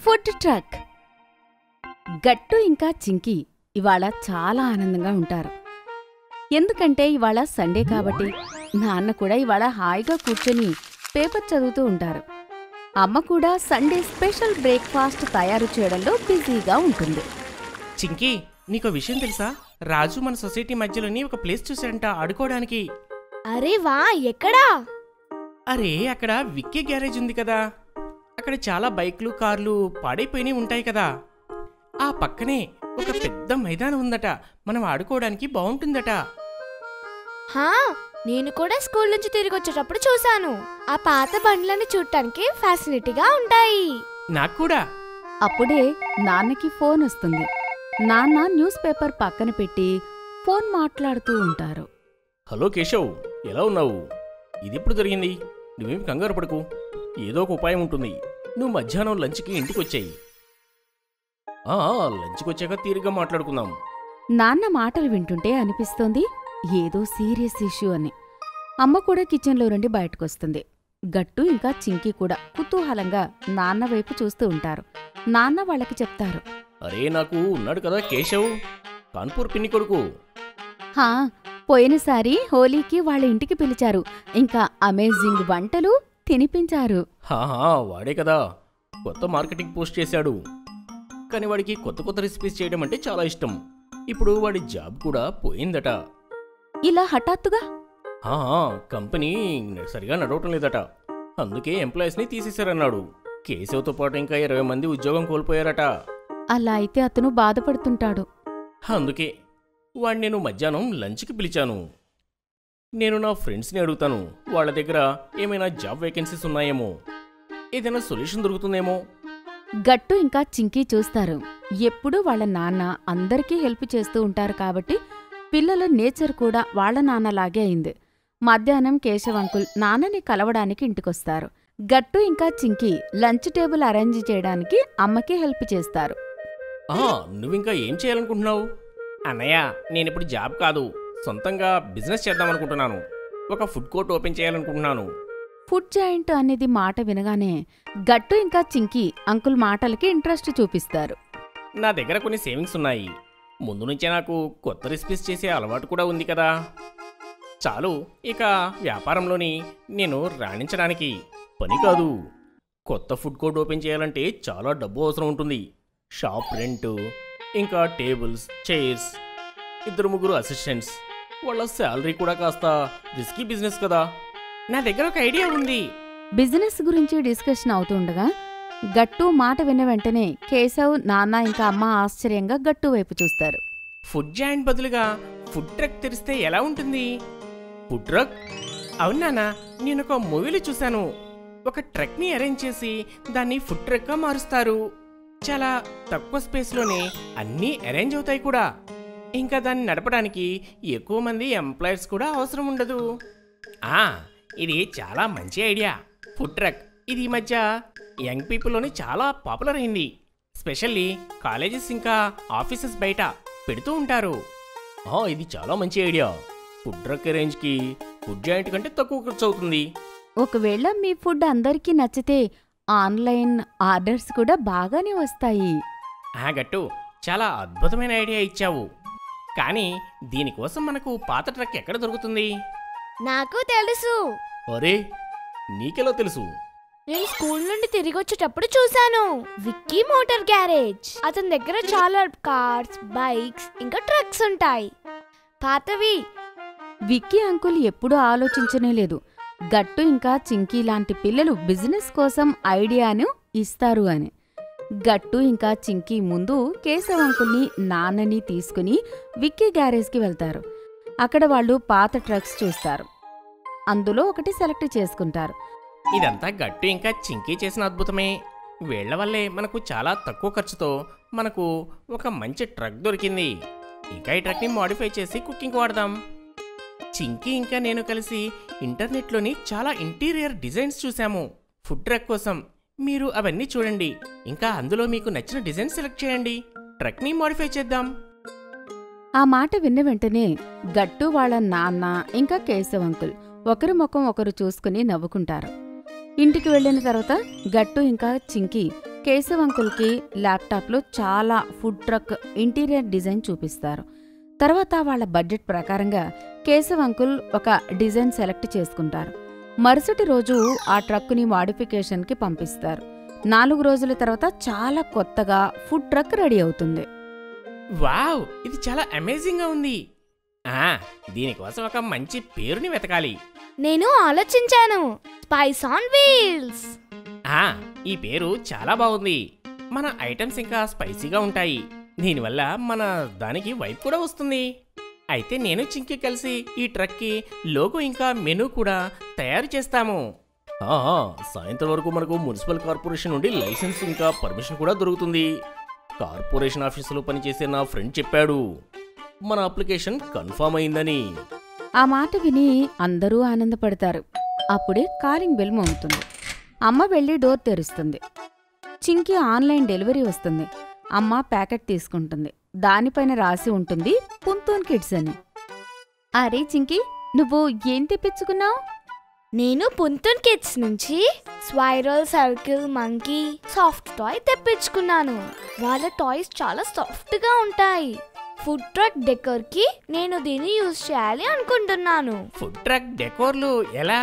food truck గట్టు ఇంకా చింకి ఇవాళ చాలా ఆనందంగా ఉంటారు ఎందుకంటే ఇవాళ సండే కాబట్టి నాన్న కూడా ఇవాళ హాయిగా కూర్చొని పేపర్ చదువుతూ ఉంటారు అమ్మ కూడా సండే స్పెషల్ బ్రేక్ఫాస్ట్ తయారు చేయడంలో బిజీగా ఉంటుంది చింకీ నీకో విషయం తెలుసా రాజు మన సొసైటీ మధ్యలోని ఒక ప్లేస్ చూశాడంట ఆడుకోవడానికి అరే వా ఎక్కడా అరే అక్కడ విక్కీ గ్యారేజ్ ఉంది కదా అక్కడ చాలా బైక్లు కార్లు పాడైపోయినవి ఉంటాయి కదా ఆ పక్కనే ఒక పెద్ద మైదానం ఉందట మనం ఆడుకోవడానికి బాగుంటుందట హా నేను కూడా స్కూల్ నుంచి తిరిగి వచ్చేటప్పుడు చూశాను ఆ పాత బండ్లను చూడటానికి ఫ్యాసిలిటీగా ఉంటాయి నాకు కూడా అప్పుడే నాన్నకి ఫోన్ వస్తుంది నాన్న న్యూస్ పేపర్ పక్కన పెట్టి ఫోన్ మాట్లాడుతూ ఉంటారు హలో కేశవ్ ఎలా ఉన్నావు ఇది ఎప్పుడు జరిగింది నువ్వేం కంగారు పడకు ఏదో ఒక ఉపాయం ఉంటుంది నువ్వు మధ్యాహ్నం లంచ్కి ఇంటికి వచ్చాయి లంచ్కి వచ్చాక తీరిగ్గా మాట్లాడుకుందాం నాన్న మాటలు వింటుంటే అనిపిస్తోంది ఏదో సీరియస్ ఇష్యూ అని అమ్మ కూడా కిచెన్లో నుండి బయటకొస్తుంది గట్టు ఇంకా చింకి కూడా కుతూహలంగా నాన్న వైపు చూస్తూ ఉంటారు నాన్న వాళ్ళకి చెప్తారు అరే నాకు ఉన్నాడు కదా కేశవ్ కాన్పూర్ పిన్ని కొడుకు హా పోయినసారి హోలీకి వాళ్ళ ఇంటికి పిలిచారు ఇంకా అమేజింగ్ వంటలు తినిపించారు హాహా వాడే కదా కొత్త మార్కెటింగ్ పోస్ట్ చేశాడు కానీ వాడికి కొత్త కొత్త రెసిపీస్ చేయడం అంటే చాలా ఇష్టం ఇప్పుడు వాడి జాబ్ కూడా పోయిందట ఇలా హఠాత్తుగా హాహా కంపెనీ సరిగా నడవటం లేదట అందుకే ఎంప్లాయీస్ని తీసేశారన్నాడు కేశవ్తో పాటు ఇంకా ఇరవై మంది ఉద్యోగం కోల్పోయారట అలా అయితే అతను బాధపడుతుంటాడు అందుకే వాడిని నేను మధ్యాహ్నం లంచ్కి పిలిచాను నేను నా ఫ్రెండ్స్ని అడుగుతాను వాళ్ళ దగ్గర ఏమైనా జాబ్ వేకెన్సీస్ ఉన్నాయేమో ఏదైనా సొల్యూషన్ దొరుకుతుందేమో గట్టు ఇంకా చింకి చూస్తారు ఎప్పుడూ వాళ్ళ నాన్న అందరికీ హెల్ప్ చేస్తూ ఉంటారు కాబట్టి పిల్లల నేచర్ కూడా వాళ్ళ నాన్నలాగే అయింది మధ్యాహ్నం కేశవ్ అంకుల్ నాన్నని కలవడానికి ఇంటికొస్తారు గట్టు ఇంకా చింకి లంచ్ టేబుల్ అరేంజ్ చేయడానికి అమ్మకి హెల్ప్ చేస్తారు ఆ నువ్వింకా ఏం చేయాలనుకుంటున్నావు అన్నయ్య నేనిప్పుడు జాబ్ కాదు సొంతంగా బిజినెస్ చేద్దామనుకుంటున్నాను ఒక ఫుడ్ కోర్ట్ ఓపెన్ చేయాలనుకుంటున్నాను ఫుడ్ జాయింట్ అనేది మాట వినగానే గట్టు ఇంకా చింకి అంకుల్ మాటలకి ఇంట్రెస్ట్ చూపిస్తారు నా దగ్గర కొన్ని సేవింగ్స్ ఉన్నాయి ముందు నుంచే నాకు కొత్త రెసిపీస్ చేసే అలవాటు కూడా ఉంది కదా చాలు ఇక వ్యాపారంలోని నేను రాణించడానికి పని కాదు కొత్త ఫుడ్ కోర్ట్ ఓపెన్ చేయాలంటే చాలా డబ్బు అవసరం ఉంటుంది షాప్ రెంట్ ఇంకా టేబుల్స్ చైర్స్ ఇద్దరు ముగ్గురు అసిస్టెంట్స్ వాళ్ళ శాలరీ కూడా కాస్త రిస్కీ బిజినెస్ కదా నా దగ్గర ఒక ఐడియా ఉంది బిజినెస్ గురించి డిస్కషన్ అవుతుండగా గట్టు మాట విన్న వెంటనే కేశవ్ నాన్న ఇంకా అమ్మ ఆశ్చర్యంగా గట్టు వైపు చూస్తారు ఫుడ్ జాయింట్ బదులుగా ఫుడ్ ట్రక్ తెరిస్తే ఎలా ఉంటుంది ఫుడ్ ట్రక్ అవునానా నేను ఒక మూవీలో చూశాను ఒక ట్రక్ ని అరేంజ్ చేసి దాన్ని ఫుడ్ ట్రక్ గా మారుస్తారు చాలా తక్కువ స్పేస్ లోనే అన్నీ అరేంజ్ అవుతాయి కూడా ఇంకా దాన్ని నడపడానికి ఎక్కువ మంది ఎంప్లాయర్స్ కూడా అవసరం ఉండదు ఆ ఇది చాలా మంచి ఐడియా ఫుడ్ ట్రక్ ఇది ఈ మధ్య యంగ్ పీపుల్లోని చాలా పాపులర్ అయింది స్పెషల్లీ కాలేజెస్ ఇంకా ఆఫీసెస్ బయట పెడుతూ ఉంటారు ఆ, ఇది చాలా మంచి ఐడియా ఫుడ్ ట్రక్ అరేంజ్కి ఫుడ్ జాయింట్ కంటే తక్కువ ఖర్చు అవుతుంది ఒకవేళ మీ ఫుడ్ అందరికీ నచ్చితే ఆన్లైన్ ఆర్డర్స్ కూడా బాగానే వస్తాయి ఆ గట్టు చాలా అద్భుతమైన ఐడియా ఇచ్చావు కానీ దీనికోసం మనకు పాత ట్రక్ ఎక్కడ దొరుకుతుంది నాకు తెలుసు అరే నీకెలా తెలుసు నేను స్కూల్ నుండి తిరిగి వచ్చేటప్పుడు చూశాను విక్కీ మోటార్ గ్యారేజ్ అతని దగ్గర చాలా కార్స్ బైక్స్ ఇంకా ట్రక్స్ ఉంటాయి పాతవి విక్కీ అంకుల్ ఎప్పుడూ ఆలోచించనే లేదు గట్టు ఇంకా చింకీ లాంటి పిల్లలు బిజినెస్ కోసం ఐడియాను ఇస్తారు అని గట్టు ఇంకా చింకీ ముందు కేశవ్ అంకుల్ని నాన్నని తీసుకుని విక్కీ గ్యారేజ్కి వెళ్తారు అక్కడ వాళ్ళు పాత ట్రక్స్ చూస్తారు అందులో ఒకటి సెలెక్ట్ చేసుకుంటారు ఇదంతా గట్టు ఇంకా చింకీ చేసిన అద్భుతమే వీళ్ల వల్లే మనకు చాలా తక్కువ ఖర్చుతో మనకు ఒక మంచి ట్రక్ దొరికింది ఇంకా ఈ ట్రక్ని మాడిఫై చేసి కుకింగ్ వాడదాం చింకీ ఇంకా నేను కలిసి ఇంటర్నెట్లోని చాలా ఇంటీరియర్ డిజైన్స్ చూసాము ఫుడ్ ట్రక్ కోసం మీరు అవన్నీ చూడండి ఇంకా అందులో మీకు నచ్చిన డిజైన్ సెలెక్ట్ చేయండి ట్రక్ని మాడిఫై చేద్దాం ఆ మాట విన్న వెంటనే గట్టు వాళ్ళ నాన్న ఇంకా కేశవ్ అంకుల్ ఒకరి ముఖం ఒకరు చూసుకుని నవ్వుకుంటారు ఇంటికి వెళ్ళిన తర్వాత గట్టు ఇంకా చింకి కేశవ్ అంకుల్కి ల్యాప్టాప్లో చాలా ఫుడ్ ట్రక్ ఇంటీరియర్ డిజైన్ చూపిస్తారు తర్వాత వాళ్ళ బడ్జెట్ ప్రకారంగా కేశవ్ అంకుల్ ఒక డిజైన్ సెలెక్ట్ చేసుకుంటారు మరుసటి రోజు ఆ ట్రక్కుని మాడిఫికేషన్కి పంపిస్తారు నాలుగు రోజుల తర్వాత చాలా కొత్తగా ఫుడ్ ట్రక్ రెడీ అవుతుంది వావ్ ఇది చాలా అమేజింగ్ గా ఉంది ఆ దీనికోసం ఒక మంచి పేరుని వెతకాలి నేను ఆలోచించాను స్పైస్ ఆన్ వీల్స్ ఆ ఈ పేరు చాలా బాగుంది మన ఐటమ్స్ ఇంకా స్పైసీగా ఉంటాయి దీనివల్ల మన దానికి వైపు కూడా వస్తుంది అయితే నేను చింకి కలిసి ఈ ట్రక్కి లోగో ఇంకా మెనూ కూడా తయారు చేస్తాము సాయంత్రం వరకు మనకు మున్సిపల్ కార్పొరేషన్ నుండి లైసెన్స్ ఇంకా పర్మిషన్ కూడా దొరుకుతుంది కార్పొరేషన్ ఆఫీసులో పనిచేసే నా ఫ్రెండ్ చెప్పాడు మన అప్లికేషన్ కన్ఫర్మ్ అయిందని ఆ మాట విని అందరూ ఆనందపడతారు అప్పుడే కాలింగ్ బెల్ మోగుతుంది అమ్మ వెళ్ళి డోర్ తెరుస్తుంది చింకి ఆన్లైన్ డెలివరీ వస్తుంది అమ్మ ప్యాకెట్ తీసుకుంటుంది దానిపైన రాసి ఉంటుంది పుంతూన్ కిడ్స్ అని అరే చింకి నువ్వు ఏం తెప్పించుకున్నావు నేను పుంతున్ కిడ్స్ నుంచి squirrel circle monkey soft toy తెప్పించుకున్నాను వాళ్ళ టాయ్స్ చాలా సాఫ్ట్ గా ఉంటాయి ఫుడ్ ట్రక్ డెకర్ కి నేను దీన్ని యూజ్ చేయాలి అనుకుంటున్నాను ఫుడ్ ట్రక్ డెకోర్లు ఎలా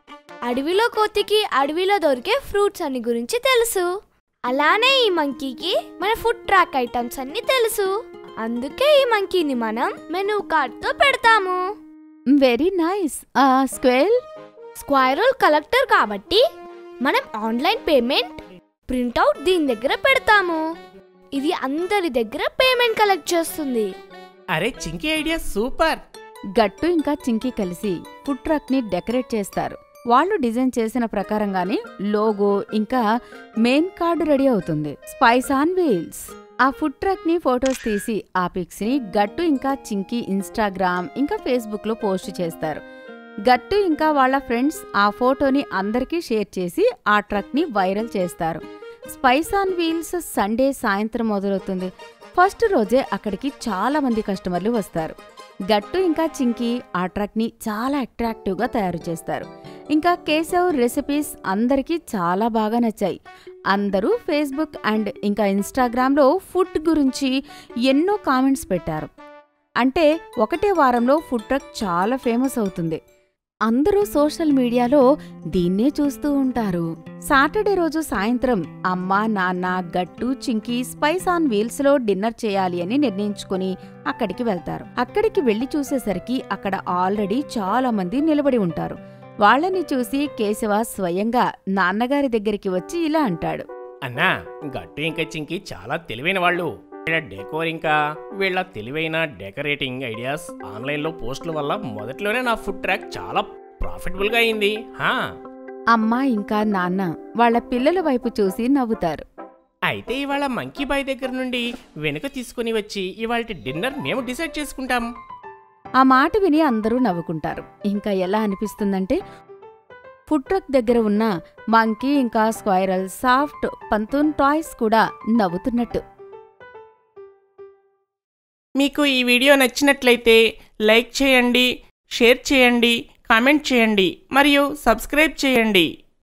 అడవిలో కోతికి అడవిలో దొరికే ఫ్రూట్స్ అన్ని గురించి తెలుసు అలానే ఈ మంకీకి మన ఫుడ్ ట్రాక్ ఐటమ్స్ అన్ని తెలుసు అందుకే ఈ మంకీని మనం మెనూ కార్డ్ తో పెడతాము వెరీ నైస్ ఆ స్క్వేల్ స్క్వైరల్ కలెక్టర్ కాబట్టి మనం ఆన్లైన్ పేమెంట్ ప్రింట్అవుట్ దీని దగ్గర పెడతాము ఇది అందరి దగ్గర పేమెంట్ కలెక్ట్ చేస్తుంది అరే చింకి ఐడియా సూపర్ గట్టు ఇంకా చింకి కలిసి ఫుడ్ ట్రక్ ని డెకరేట్ చేస్తారు వాళ్ళు డిజైన్ చేసిన ప్రకారంగానే లోగో ఇంకా మెయిన్ కార్డు రెడీ అవుతుంది స్పైస్ ఆన్ వీల్స్ ఆ ఫుడ్ ట్రక్ ని ఫొటోస్ తీసి ఆ పిక్స్ ని గట్టు ఇంకా చింకి ఇన్స్టాగ్రామ్ ఇంకా ఫేస్బుక్ లో పోస్ట్ చేస్తారు గట్టు ఇంకా వాళ్ళ ఫ్రెండ్స్ ఆ ఫోటోని అందరికీ షేర్ చేసి ఆ ట్రక్ ని వైరల్ చేస్తారు స్పైస్ ఆన్ వీల్స్ సండే సాయంత్రం మొదలవుతుంది ఫస్ట్ రోజే అక్కడికి చాలా మంది కస్టమర్లు వస్తారు గట్టు ఇంకా చింకి ఆ ట్రక్ ని చాలా అట్రాక్టివ్ గా తయారు చేస్తారు ఇంకా కేశవ్ రెసిపీస్ అందరికీ చాలా బాగా నచ్చాయి అందరూ ఫేస్బుక్ అండ్ ఇంకా ఇన్స్టాగ్రామ్లో ఫుడ్ గురించి ఎన్నో కామెంట్స్ పెట్టారు అంటే ఒకటే వారంలో ఫుడ్ ట్రక్ చాలా ఫేమస్ అవుతుంది అందరూ సోషల్ మీడియాలో దీన్నే చూస్తూ ఉంటారు సాటర్డే రోజు సాయంత్రం అమ్మ నాన్న Gattu Chinki Spice on Wheels లో డిన్నర్ చేయాలి అని నిర్ణయించుకుని అక్కడికి వెళ్తారు అక్కడికి వెళ్లి చూసేసరికి అక్కడ ఆల్రెడీ చాలా మంది నిలబడి ఉంటారు వాళ్ళని చూసి కేశవ స్వయంగా నాన్నగారి దగ్గరికి వచ్చి ఇలా అంటాడు అన్నా గట్టు ఇంకా చింకి చాలా తెలివైన వాళ్ళు వీళ్ళ డెకోర్ ఇంకా వీళ్ళ తెలివైన డెకరేటింగ్ ఐడియాస్ ఆన్లైన్లో పోస్టుల వల్ల మొదట్లోనే నా ఫుడ్ ట్రాక్ చాలా ప్రాఫిటబుల్గా అయింది హా అమ్మ ఇంకా నాన్న వాళ్ళ పిల్లల వైపు చూసి నవ్వుతారు అయితే ఇవాళ మంకీ బాయ్ దగ్గర నుండి వెనుక తీసుకుని వచ్చి ఇవాళ డిన్నర్ మేము డిసైడ్ చేసుకుంటాం ఆ మాట విని అందరూ నవ్వుకుంటారు ఇంకా ఎలా అనిపిస్తుందంటే ఫుడ్ ట్రక్ దగ్గర ఉన్న మంకీ ఇంకా స్క్వైరల్ సాఫ్ట్ పంతూన్ టాయ్స్ కూడా నవ్వుతున్నట్టు మీకు ఈ వీడియో నచ్చినట్లయితే లైక్ చేయండి షేర్ చేయండి కామెంట్ చేయండి మరియు సబ్స్క్రైబ్ చేయండి